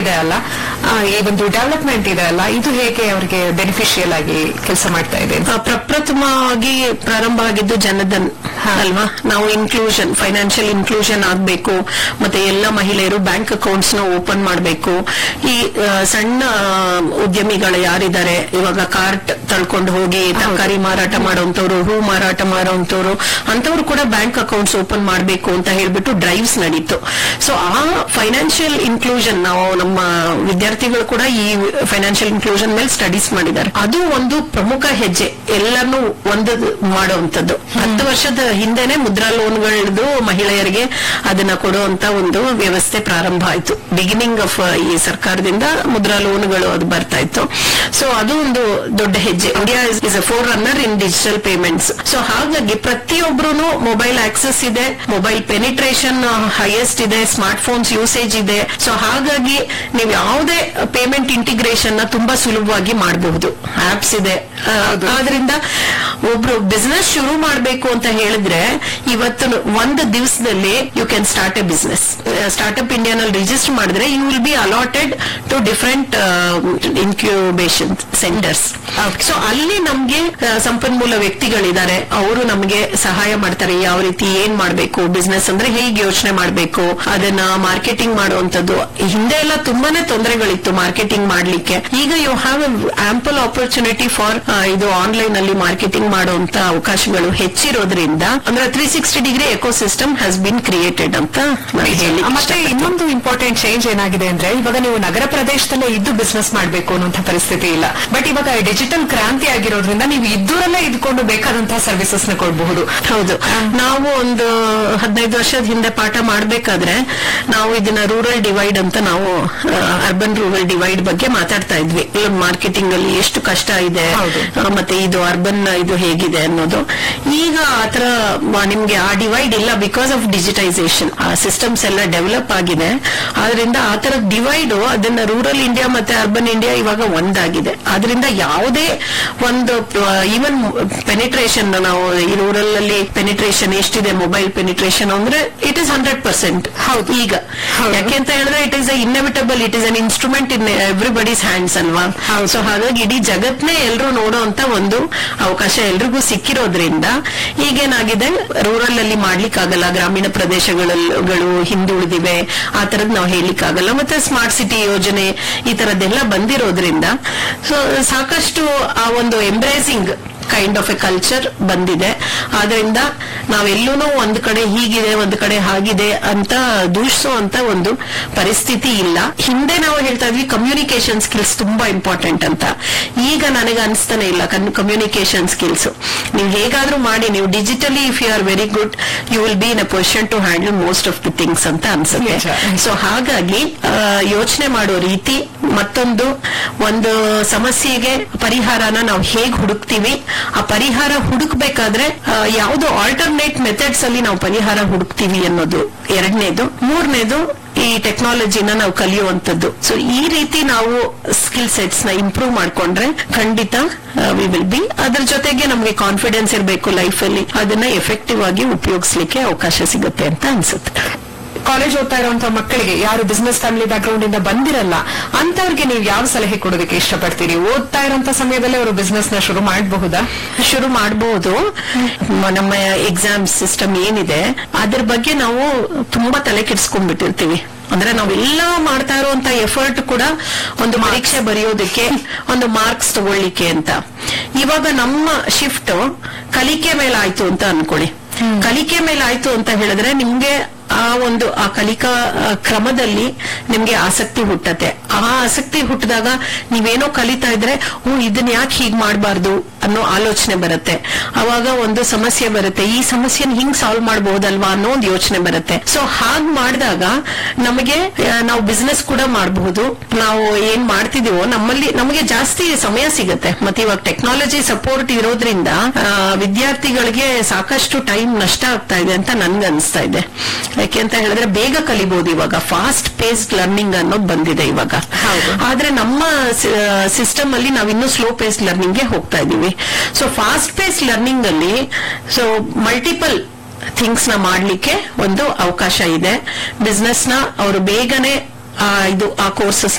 ಇದೆ ಅಲ್ಲ ಆ, ಈ ಒಂದು ಡೆವಲಪ್ಮೆಂಟ್ ಇದೆ ಅಲ್ಲ ಇದು ಹೇಗೆ ಅವರಿಗೆ ಬೆನಿಫಿಷಿಯಲ್ ಆಗಿ ಕೆಲಸ ಮಾಡ್ತಾ ಇದೆ ಆ, ಪ್ರಪ್ರಥಮವಾಗಿ ಪ್ರಾರಂಭ ಆಗಿದ್ದು ಜನಧನ್ ಅಲ್ವಾ ನಾವು ಇನ್ಕ್ಲೂಷನ್ ಫೈನಾನ್ಷಿಯಲ್ ಇನ್ಕ್ಲೂಷನ್ ಆಗ್ಬೇಕು ಮತ್ತೆ ಎಲ್ಲ ಮಹಿಳೆಯರು ಬ್ಯಾಂಕ್ ಅಕೌಂಟ್ಸ್ ನ ಓಪನ್ ಮಾಡಬೇಕು ಈ ಆ, ಸಣ್ಣ ಆ, ಉದ್ಯಮಿಗಳು ಯಾರಿದ್ದಾರೆ ಇವಾಗ ಕಾರ್ಟ್ ತಳ್ಕೊಂಡು ಹೋಗಿ ತರಕಾರಿ ಮಾರಾಟ ಮಾಡೋಂಥವ್ರು ಹೂ ಮಾರಾಟ ಮಾಡೋಂಥವ್ರು ಅಂತವ್ರು ಕೂಡ ಬ್ಯಾಂಕ್ ಅಕೌಂಟ್ಸ್ ಓಪನ್ ಮಾಡಬೇಕು ಅಂತ ಹೇಳ್ಬಿಟ್ಟು ಡ್ರೈವ್ಸ್ ನಡೀತು ಸೊ ಆ ಫೈನಾನ್ಷಿಯಲ್ ಇನ್ಕ್ಲೂಷನ್ ನಾವು ನಮ್ಮ ವಿದ್ಯಾರ್ಥಿಗಳು ಕೂಡ ಈ ಫೈನಾನ್ಷಿಯಲ್ ಇನ್ಕ್ಲೂಷನ್ ಮೇಲೆ ಸ್ಟಡೀಸ್ ಮಾಡಿದ್ದಾರೆ ಅದು ಒಂದು ಪ್ರಮುಖ ಹೆಜ್ಜೆ ಎಲ್ಲರನ್ನೂ ಒಂದು ಮಾಡುವಂತದ್ದು ಹತ್ತು ವರ್ಷದ ಹಿಂದೆನೆ ಮುದ್ರಾ ಲೋನ್ಗಳದ್ದು ಮಹಿಳೆಯರಿಗೆ ಅದನ್ನ ಕೊಡುವಂತ ಒಂದು ವ್ಯವಸ್ಥೆ ಪ್ರಾರಂಭ ಆಯ್ತು ಬಿಗಿನಿಂಗ್ ಆಫ್ ಈ ಸರ್ಕಾರದಿಂದ ಮುದ್ರಾ ಲೋನ್ಗಳು ಅದು ಬರ್ತಾ ಇತ್ತು ಸೊ ಅದು ಒಂದು ದೊಡ್ಡ ಹೆಜ್ಜೆ India is a forerunner in digital payments so ಹಾಗಾಗಿ ಪ್ರತಿಯೊಬ್ಬರು ಮೊಬೈಲ್ ಆಕ್ಸೆಸ್ ಇದೆ ಮೊಬೈಲ್ ಪೆನಿಟ್ರೇಷನ್ ಹೈಯೆಸ್ಟ್ ಇದೆ ಸ್ಮಾರ್ಟ್ ಫೋನ್ಸ್ ಯೂಸೇಜ್ ಇದೆ ಸೊ ಹಾಗಾಗಿ ನೀವು ಯಾವುದೇ ಪೇಮೆಂಟ್ ಇಂಟಿಗ್ರೇಷನ್ ನ ತುಂಬಾ ಸುಲಭವಾಗಿ ಮಾಡಬಹುದು ಆಪ್ಸ್ ಇದೆ ಆ, ಆದ್ರಿಂದ ಒಬ್ರು ಬಿಸ್ನೆಸ್ ಶುರು ಮಾಡಬೇಕು ಅಂತ ಹೇಳಿದ್ರೆ ಇವತ್ತು ಒಂದು ದಿವಸದಲ್ಲಿ you can start a business startup ಇಂಡಿಯಾನಲ್ಲಿ ರಿಜಿಸ್ಟರ್ ಮಾಡಿದ್ರೆ you will be allotted to different incubation centres so ಅಲ್ಲಿ ನಮ್ಗೆ ಆ, ಸಂಪನ್ಮೂಲ ವ್ಯಕ್ತಿಗಳಿದ್ದಾರೆ ಅವರು ನಮಗೆ ಸಹಾಯ ಮಾಡ್ತಾರೆ ಯಾವ ರೀತಿ ಏನ್ ಮಾಡಬೇಕು ಬಿಸ್ನೆಸ್ ಅಂದ್ರೆ ಹೇಗೆ ಯೋಚನೆ ಮಾಡಬೇಕು ಅದನ್ನ ಮಾರ್ಕೆಟಿಂಗ್ ಮಾಡುವಂತದ್ದು ಹಿಂದೆ ಎಲ್ಲ ತುಂಬಾನೇ ತೊಂದರೆಗಳಿತ್ತು ಮಾರ್ಕೆಟಿಂಗ್ ಮಾಡ್ಲಿಕ್ಕೆ ಈಗ you have ample opportunity for ಇದು ಆನ್ಲೈನ್ ಅಲ್ಲಿ ಮಾರ್ಕೆಟಿಂಗ್ ಮಾಡುವಂತ ಅವಕಾಶಗಳು ಹೆಚ್ಚಿರೋದ್ರಿಂದ ಅಂದ್ರೆ three sixty degree ecosystem has been created ಅಂತ ನಾನು ಹೇಳಿ ಮತ್ತೆ ಇನ್ನೊಂದು ಇಂಪಾರ್ಟೆಂಟ್ ಚೇಂಜ್ ಏನಾಗಿದೆ ಅಂದ್ರೆ ಇವಾಗ ನೀವು ನಗರ ಪ್ರದೇಶದಲ್ಲೇ ಇದ್ದು ಬಿಸ್ನೆಸ್ ಮಾಡಬೇಕು ಅನ್ನುವಂತ ಪರಿಸ್ಥಿತಿ ಇಲ್ಲ ಬಟ್ ಇವಾಗ ಡಿಜಿಟಲ್ ಕ್ರಾಂತಿ ಆಗಿರೋದ್ರಿಂದ ನೀವು ಇದ್ದೂರಲ್ಲೇ ಇದ್ಕೊಂಡು ಬೇಕಾದಂತಹ ಸರ್ವಿಸಸ್ ನ ಕೊಡಬಹುದು ಹೌದು ನಾವು ಒಂದು ಹದಿನೈದು ವರ್ಷದ ಹಿಂದೆ ಪಾಠ ಮಾಡ್ಬೇಕಾದ್ರೆ ನಾವು ಇದನ್ನ ರೂರಲ್ ಡಿವೈಡ್ ಅಂತ ನಾವು ಅರ್ಬನ್ ರೂರಲ್ ಡಿವೈಡ್ ಬಗ್ಗೆ ಮಾತಾಡ್ತಾ ಇದ್ವಿ ಮಾರ್ಕೆಟಿಂಗ್ ಅಲ್ಲಿ ಎಷ್ಟು ಕಷ್ಟ ಇದೆ ಹೌದು. ಆ, ಮತ್ತೆ ಇದು ಅರ್ಬನ್ ಇದು ಹೇಗಿದೆ ಅನ್ನೋದು ಈಗ ಆತರ ಮ- ನಿಮ್ಗೆ ಆ ಡಿವೈಡ್ ಇಲ್ಲ ಬಿಕಾಸ್ ಆಫ್ ಡಿಜಿಟೈಸೇಷನ್ ಆ ಸಿಸ್ಟಮ್ಸ್ ಎಲ್ಲ ಡೆವಲಪ್ ಆಗಿದೆ ಆದ್ರಿಂದ ಆ ತರ ಡಿವೈಡ್ ಅದನ್ನ ರೂರಲ್ ಇಂಡಿಯಾ ಮತ್ತೆ ಅರ್ಬನ್ ಇಂಡಿಯಾ ಇವಾಗ ಒಂದಾಗಿದೆ ಆದ್ರಿಂದ ಯಾವುದೇ ಒಂದು ಈವನ್ ಪೆನಿಟ್ರೇಷನ್ ನಾವು ಈ ರೂರಲ್ ಅಲ್ಲಿ ಪೆನಿಟ್ರೇಷನ್ ಎಷ್ಟಿದೆ ಮೊಬೈಲ್ ಪೆನಿಟ್ರೇಷನ್ ಅಂದ್ರೆ ಇಟ್ ಇಸ್ ಹಂಡ್ರೆಡ್ ಪರ್ಸೆಂಟ್ ಹೌದು ಈಗ ಹೌದು. ಯಾಕೆ ಅಂತ ಹೇಳಿದ್ರೆ it is inevitable it is an instrument in everybody's hands ಅಲ್ವಾ ಹೌದು. ಸೊ ಹಾಗಾಗಿ ಇಡೀ ಜಗತ್ನೇ ಎಲ್ಲರೂ ನೋಡುವಂತ ಒಂದು ಅವಕಾಶ ಎಲ್ರಿಗೂ ಸಿಕ್ಕಿರೋದ್ರಿಂದ ಈಗೇನಾಗಿದೆ ರೂರಲ್ ಅಲ್ಲಿ ಮಾಡ್ಲಿಕ್ಕಾಗಲ್ಲ ಗ್ರಾಮೀಣ ಪ್ರದೇಶಗಳು ಹಿಂದುಳಿದಿವೆ ಆ ತರದ್ ನಾವು ಹೇಳಿಕ್ಕಾಗಲ್ಲ ಮತ್ತೆ ಸ್ಮಾರ್ಟ್ ಸಿಟಿ ಯೋಜನೆ ಈ ತರದ್ದೆಲ್ಲ ಬಂದಿರೋದ್ರಿಂದ ಸೊ ಸಾಕಷ್ಟು ಆ ಒಂದು embracing kind of a culture ಬಂದಿದೆ ಆದ್ರಿಂದ ನಾವೆಲ್ಲೂ ಒಂದ್ ಕಡೆ ಹೀಗಿದೆ ಒಂದ್ ಕಡೆ ಹಾಗಿದೆ ಅಂತ ದೂಷಿಸುವಂತ ಒಂದು ಪರಿಸ್ಥಿತಿ ಇಲ್ಲ ಹಿಂದೆ ನಾವು ಹೇಳ್ತಾ ಇದ್ವಿ ಕಮ್ಯುನಿಕೇಶನ್ ಸ್ಕಿಲ್ಸ್ ತುಂಬಾ ಇಂಪಾರ್ಟೆಂಟ್ ಅಂತ ಈಗ ನನಗೆ ಅನಿಸ್ತಾನೆ ಇಲ್ಲ ಕಮ್ಯುನಿಕೇಶನ್ ಸ್ಕಿಲ್ಸ್ ನೀವು ಹೇಗಾದ್ರೂ ಮಾಡಿ ನೀವು digitally if you are very good you will be in a position to handle most of the things ಅಂತ ಅನ್ಸುತ್ತೆ ನಿಜ. ಸೊ ಹಾಗಾಗಿ ಯೋಚನೆ ಮಾಡೋ ರೀತಿ ಮತ್ತೊಂದು ಒಂದು ಸಮಸ್ಯೆಗೆ ಪರಿಹಾರನ ನಾವು ಹೇಗ್ ಹುಡುಕ್ತಿವಿ ಆ ಪರಿಹಾರ ಹುಡುಕ್ಬೇಕಾದ್ರೆ ಆ, ಯಾವ್ದು ಆಲ್ಟರ್ನೇಟ್ ಮೆಥಡ್ಸ್ ಅಲ್ಲಿ ನಾವು ಪರಿಹಾರ ಹುಡುಕ್ತಿವಿ ಅನ್ನೋದು ಎರಡನೇದು ಮೂರನೇದು ಈ ಟೆಕ್ನಾಲಜಿನ ನಾವು ಕಲಿಯುವಂತದ್ದು ಸೊ ಈ ರೀತಿ ನಾವು ಸ್ಕಿಲ್ ಸೆಟ್ಸ್ ನ ಇಂಪ್ರೂವ್ ಮಾಡ್ಕೊಂಡ್ರೆ ಖಂಡಿತ ವಿ ವಿಲ್ ಬಿ ಅದ್ರ ಜೊತೆಗೆ ನಮಗೆ ಕಾನ್ಫಿಡೆನ್ಸ್ ಇರಬೇಕು ಲೈಫ್ ಅಲ್ಲಿ ಅದನ್ನ ಎಫೆಕ್ಟಿವ್ ಆಗಿ ಉಪಯೋಗಿಸ್ಲಿಕ್ಕೆ ಅವಕಾಶ ಸಿಗುತ್ತೆ ಅಂತ ಅನ್ಸುತ್ತೆ ಕಾಲೇಜ್ ಓದ್ತಾ ಇರುವಂತಹ ಮಕ್ಕಳಿಗೆ ಯಾರು ಬಿಸ್ನೆಸ್ ಫ್ಯಾಮಿಲಿ ಬ್ಯಾಕ್ ಗ್ರೌಂಡ್ ಇಂದ ಬಂದಿರಲ್ಲ ಅಂತವ್ರಿಗೆ ನೀವು ಯಾವ ಸಲಹೆ ಕೊಡೋದಕ್ಕೆ ಇಷ್ಟಪಡ್ತೀರಿ ಓದ್ತಾ ಇರುವಂತ ಸಮಯದಲ್ಲೇ ಅವರು ಬಿಸ್ನೆಸ್ ನ ಶುರು ಮಾಡಬಹುದಾ ಶುರು ಮಾಡಬಹುದು ನಮ್ಮ ಎಕ್ಸಾಮ್ ಸಿಸ್ಟಮ್ ಏನಿದೆ ಅದ್ರ ಬಗ್ಗೆ ನಾವು ತುಂಬಾ ತಲೆ ಕೆಡಿಸ್ಕೊಂಡ್ಬಿಟ್ಟಿರ್ತೀವಿ ಅಂದ್ರೆ ನಾವೆಲ್ಲ ಮಾಡ್ತಾ ಇರುವಂತ ಎಫರ್ಟ್ ಕೂಡ ಒಂದು ಪರೀಕ್ಷೆ ಬರೆಯೋದಕ್ಕೆ ಒಂದು ಮಾರ್ಕ್ಸ್ ತಗೊಳ್ಳಿಕ್ಕೆ ಅಂತ ಇವಾಗ ನಮ್ಮ ಶಿಫ್ಟ್ ಕಲಿಕೆ ಮೇಲೆ ಆಯ್ತು ಅಂತ ಅನ್ಕೊಳ್ಳಿ ಕಲಿಕೆ ಮೇಲೆ ಆಯ್ತು ಅಂತ ಹೇಳಿದ್ರೆ ನಿಮ್ಗೆ ಆ ಒಂದು ಆ ಕಲಿಕಾ ಆ, ಕ್ರಮದಲ್ಲಿ ನಿಮ್ಗೆ ಆಸಕ್ತಿ ಹುಟ್ಟತ್ತೆ ಆ ಆಸಕ್ತಿ ಹುಟ್ಟಿದಾಗ ನೀವೇನೋ ಕಲಿತಾ ಇದ್ರೆ ಓ ಇದನ್ನ ಯಾಕೆ ಹೀಗ್ ಮಾಡಬಾರ್ದು ಅನ್ನೋ ಆಲೋಚನೆ ಬರುತ್ತೆ ಅವಾಗ ಒಂದು ಸಮಸ್ಯೆ ಬರುತ್ತೆ ಈ ಸಮಸ್ಯೆನ ಹಿಂಗ್ ಸಾಲ್ವ್ ಮಾಡಬಹುದಲ್ವಾ ಅನ್ನೋ ಒಂದು ಯೋಚನೆ ಬರುತ್ತೆ ಸೊ ಹಾಗ್ ಮಾಡಿದಾಗ ನಮಗೆ ಆ, ನಾವು ಬಿಸ್ನೆಸ್ ಕೂಡ ಮಾಡಬಹುದು ನಾವು ಏನ್ ಮಾಡ್ತಿದೀವೋ ನಮ್ಮಲ್ಲಿ ನಮಗೆ ಜಾಸ್ತಿ ಸಮಯ ಸಿಗುತ್ತೆ ಮತ್ತೆ ಇವಾಗ ಟೆಕ್ನಾಲಜಿ ಸಪೋರ್ಟ್ ಇರೋದ್ರಿಂದ ಆ, ವಿದ್ಯಾರ್ಥಿಗಳಿಗೆ ಸಾಕಷ್ಟು ಟೈಮ್ ನಷ್ಟ ಆಗ್ತಾ ಇದೆ ಅಂತ ನನ್ಗೆ ಅನಿಸ್ತಾ ಇದೆ ಯಾಕೆ ಅಂತ ಹೇಳಿದ್ರೆ ಬೇಗ ಕಲಿಬಹುದು ಇವಾಗ ಫಾಸ್ಟ್ ಪೇಸ್ಡ್ ಲರ್ನಿಂಗ್ ಅನ್ನೋದು ಬಂದಿದೆ ಇವಾಗ ಹೌದು. ಆದ್ರೆ ನಮ್ಮ ಸಿಸ್ಟಮ್ ಅಲ್ಲಿ ನಾವು ಇನ್ನೂ ಸ್ಲೋ ಪೇಸ್ಡ್ ಲರ್ನಿಂಗ್ ಗೆ ಹೋಗ್ತಾ ಇದೀವಿ ಸೊ ಫಾಸ್ಟ್ ಪೇಸ್ಡ್ ಲರ್ನಿಂಗ್ ಅಲ್ಲಿ ಸೊ ಮಲ್ಟಿಪಲ್ ಥಿಂಗ್ಸ್ ನ ಮಾಡ್ಲಿಕ್ಕೆ ಒಂದು ಅವಕಾಶ ಇದೆ ಬಿಸ್ನೆಸ್ ನ ಅವರು ಬೇಗನೆ ಆ, ಇದು ಆ ಕೋರ್ಸಸ್